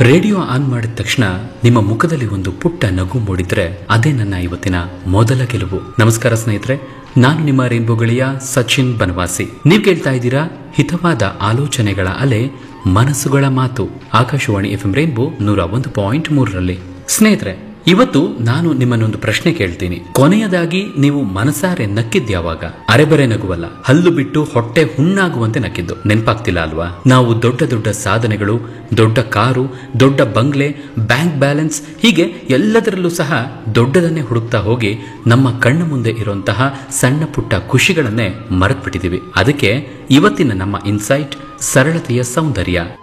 radio on ಮಾಡಿದ ತಕ್ಷಣ ನಿಮ್ಮ ಮುಖದಲ್ಲಿ ಒಂದು ಪುಟ್ಟ ನಗು ಮೂಡಿದ್ರೆ ಅದೇ ನನ್ನ ಇವತ್ತಿನ ಮೊದಲ ಗೆಲುವು ನಮಸ್ಕಾರ ಸ್ನೇಹಿತರೆ ನಾನು ನಿಮ್ಮ ರೇನ್ಬೋ ಗೆಳೆಯ ಸಚಿನ್ ಬನವಾಸಿ ನೀವು ಕೇಳ್ತಾ ಇದ್ದೀರಾ ಹಿತವಾದ ಆಲೋಚನೆಗಳ ಅಲೆ ಮನಸ್ಸುಗಳ ಮಾತು ಆಕಾಶವಾಣಿ ಎಫ್ ಎಂ ರೇನ್ಬೋ ನೂರ ಒಂದು ಪಾಯಿಂಟ್ ಮೂರರಲ್ಲಿ ಸ್ನೇಹಿತರೆ ಇವತ್ತು ನಾನು ನಿಮ್ಮನ್ನೊಂದು ಪ್ರಶ್ನೆ ಕೇಳ್ತೀನಿ ಕೊನೆಯದಾಗಿ ನೀವು ಮನಸಾರೆ ನಕ್ಕಿದ್ಯಾವಾಗ ಅರೆಬರೆ ನಗುವಲ್ಲ ಹಲ್ಲು ಬಿಟ್ಟು ಹೊಟ್ಟೆ ಹುಣ್ಣಾಗುವಂತೆ ನಕ್ಕಿದ್ದು ನೆನಪಾಗ್ತಿಲ್ಲ ಅಲ್ವಾ ನಾವು ದೊಡ್ಡ ದೊಡ್ಡ ಸಾಧನೆಗಳು ದೊಡ್ಡ ಕಾರು ದೊಡ್ಡ ಬಂಗ್ಲೆ ಬ್ಯಾಂಕ್ ಬ್ಯಾಲೆನ್ಸ್ ಹೀಗೆ ಎಲ್ಲದರಲ್ಲೂ ಸಹ ದೊಡ್ಡದನ್ನೇ ಹುಡುಕ್ತಾ ಹೋಗಿ ನಮ್ಮ ಕಣ್ಣ ಮುಂದೆ ಇರುವಂತಹ ಸಣ್ಣ ಪುಟ್ಟ ಖುಷಿಗಳನ್ನೇ ಮರೆತ್ಬಿಟ್ಟಿದೀವಿ ಅದಕ್ಕೆ ಇವತ್ತಿನ ನಮ್ಮ ಇನ್ಸೈಟ್ ಸರಳತೆಯ ಸೌಂದರ್ಯ